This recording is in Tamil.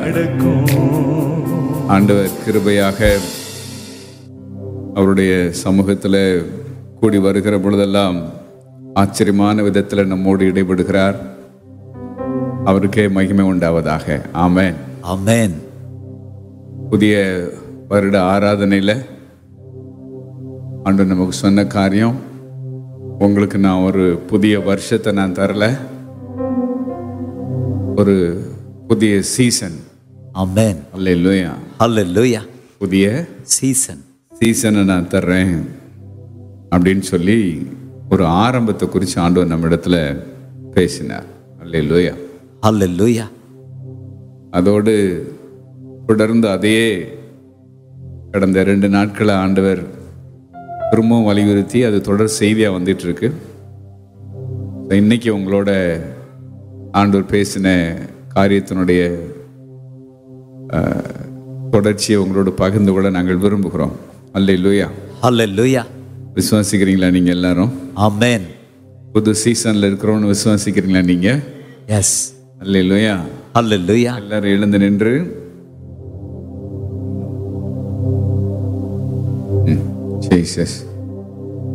ஆண்டவர் கிருபையாக அவருடைய சமூகத்தில் கூடி வருகிற பொழுதெல்லாம் ஆச்சரியமான விதத்தில் நம்மோடு இடைபடுகிறார் அவருக்கே மகிமை உண்டாவதாக ஆமென் ஆமென் புதிய வருட ஆராதனையில் ஆண்டு நமக்கு சொன்ன காரியம் உங்களுக்கு நான் ஒரு புதிய வருஷத்தை நான் தரல ஒரு புதிய சீசன் ஆமென் அல்ல ஹalleluya புதிய சீசன் சீசனை நான் தர்றேன் அப்படின்னு சொல்லி ஒரு ஆரம்பத்தை குறித்து ஆண்டவர் நம்ம இடத்துல பேசினார் அல்ல ஹalleluya அதோடு தொடர்ந்து அதையே கடந்த ரெண்டு நாட்களை ஆண்டவர் திரும்பவும் வலியுறுத்தி அது தொடர் செய்தியாக வந்துட்டு இருக்கு இன்னைக்கு உங்களோட ஆண்டவர் பேசின காரியத்தினுடைய அஹ், தொடர்ச்சியை உங்களோட பகிர்ந்து கொள்ள நாங்கள் விரும்புகிறோம் அல்ல இல்லையா ஹalleluya விசுவாசிக்கிறீங்களா நீங்கள் எல்லாரும் ஆமென் புது சீசனில் இருக்கிறோன்னு விசுவாசிக்கிறீங்களா நீங்கள் எஸ் அல்ல இல்லையா ஹalleluya எல்லாரும் எழுந்து நின்று ம், ஜீசஸ்